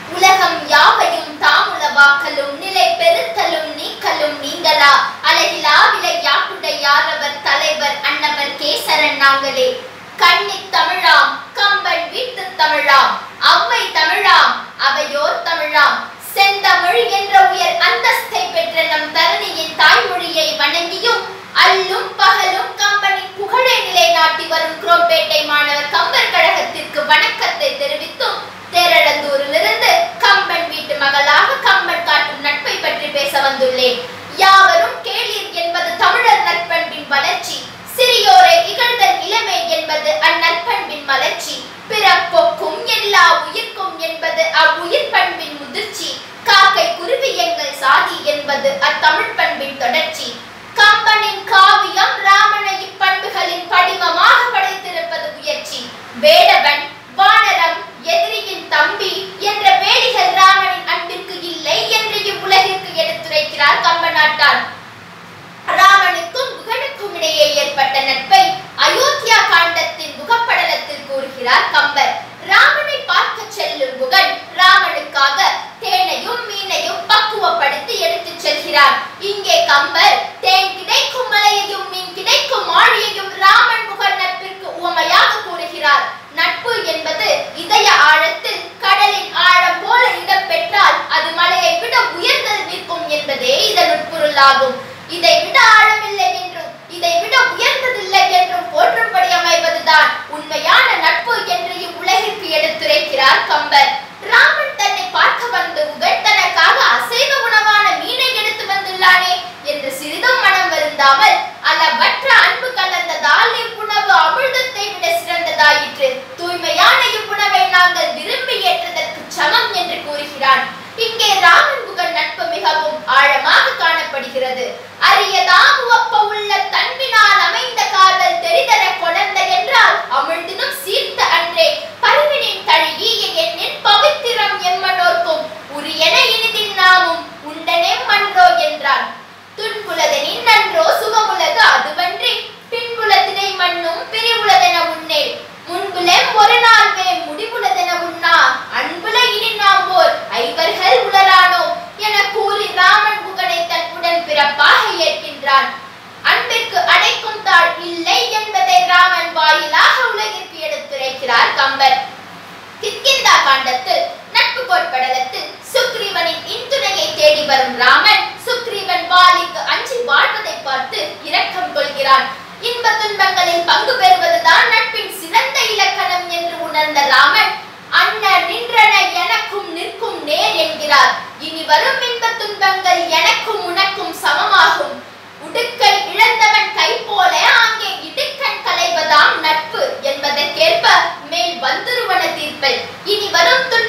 உலகம் யாவையும் தாமுலவாக்கலும் நிலை பெருத்தலும் நீக்கலும் நீங்களா அழகிலா விளையாட்டுடையாரவர் தலைவர் அன்னவர் கேசரன் நாங்களே கண்ணி தமிழாம் கம்பன் வீட்டு தமிழாம் அவ்வை தமிழாம் அவையோர் தமிழாம் செந்தமிழ் என்ற உயர் அந்தஸ்தை பெற்ற நம் தரணியின் தாய்மொழியை வணங்கியும் அல்லும் பகலும் கம்பனின் புகழை நிலைநாட்டி வரும் குரோம்பேட்டை மாணவர் கம்பர் கழகத்திற்கு வணக்கத்தை தெரிவித்தும் தேரழந்தூரிலிருந்து கம்பன் வீட்டு மகளாக கம்பன் காட்டும் நட்பை பற்றி பேச வந்துள்ளேன் யாவரும் கேளீர் என்பது தமிழர் நற்பண்பின் வளர்ச்சி சிறியோரை இகழ்தல் இளமை என்பது அந்நற்பண்பின் மலர்ச்சி பிறப்பொக்கும் எல்லா உயிர்க்கும் என்பது அவ்வுயிர் பண்பின் முதிர்ச்சி காக்கை குருவி எங்கள் சாதி என்பது அத்தமிழ் பண்பின் தொடர்ச்சி கம்பனின் காவியம் ராமனை இப்பண்புகளின் படிமமாக படைத்திருப்பது உயர்ச்சி வேடவன் வானரம் எதிரியின் தம்பி என்ற வேலிகள் ராமனின் அன்பிற்கு இல்லை என்று இவ்வுலகிற்கு எடுத்துரைக்கிறார் கம்பநாட்டார் ராமனுக்கும் குகனுக்கும் இடையே ஏற்பட்ட நட்பை அயோத்தியா காண்டத்தின் முகப்படலத்தில் கூறுகிறார் கம்பர் ராமனை பார்க்க செல்லும் குகன் ராமனுக்காக தேனையும் மீனையும் பக்குவப்படுத்தி எடுத்துச் செல்கிறார் இங்கே கம்பர் தேன் கிடைக்கும் மலையையும் மீன் கிடைக்கும் ஆழியையும் ராமன் முகன் நட்பிற்கு உவமையாக கூறுகிறார் நட்பு என்பது இதய ஆழத்தில் கடலின் ஆழம் போல இடம் பெற்றால் அது மலையை விட உயர்ந்தது நிற்கும் என்பதே இதன் உட்பொருளாகும் இதை விட ஆழமில்லை என்றும் இதை விட உயர்ந்ததில்லை என்றும் போற்றும்படி அமைவதுதான் உண்மையான நட்பு என்று இவ்வுலகிற்கு எடுத்துரைக்கிறார் கம்பர் ராமன் தன்னை பார்க்க வந்த உகன் தனக்காக அசைவ உணவான மீனை எடுத்து வந்துள்ளானே என்று சிறிதும் மனம் வருந்தாமல் அளவற்ற அன்பு கலந்ததால் இவ்வுணவு அமிர்தத்தை விட சிறந்ததாயிற்று தூய்மையான இவ்வுணவை நாங்கள் விரும்பி ஏற்றதற்கு சமம் என்று கூறுகிறான் இங்கே ராமன் புகழ் நட்பு மிகவும் ஆழமாக காணப்படுகிறது அரியதாம் உவப்ப உள்ள தன்பினால் அமைந்த காதல் தெரிதர கொடந்த என்றால் அமிழ்தினும் சீர்த்த அன்றே பரிவினின் தழிய எண்ணின் பவித்திரம் எம்மனோர்க்கும் உரியன இனிதின் நாமும் உண்டனே மன்றோ என்றான் துன்புலதனின் நன்றோ சுகமுலகு அதுவன்றி பின்புலத்தினை மண்ணும் பிரிவுலதென உன்னேன் முன்புலம் ஒரு நாள் வே முடிவுலதென உண்ணா அன்புல இனி நாம் ஓர் ஐவர்கள் உளரானோ என கூறி ராமன் புகனை தன் உடன் பிறப்பாக ஏற்கின்றான் அன்பிற்கு அடைக்கும் தாழ் இல்லை என்பதை ராமன் வாயிலாக உலகிற்கு எடுத்துரைக்கிறார் கம்பர் கிஷ்கிந்தா காண்டத்தில் நட்பு கோட்படலத்தில் சுக்ரீவனின் இன்துணையை தேடி வரும் ராமன் சுக்ரீவன் வாலிக்கு அஞ்சி வாழ்வதை பார்த்து இரக்கம் கொள்கிறான் இன்ப துன்பங்களில் பங்கு பெறுவதுதான் நட்பின் சிறந்த இலக்கணம் என்று உணர்ந்த ராமன் அண்ண நின்றன எனக்கும் நிற்கும் நேர் என்கிறார் இனி வரும் இன்ப துன்பங்கள் எனக்கும் உனக்கும் சமமாகும் உடுக்கை இழந்தவன் கை போல அங்கே இடுக்கண் களைவதாம் நட்பு என்பதற்கேற்ப மேல் வந்துருவன தீர்ப்பை இனி வரும் துன்ப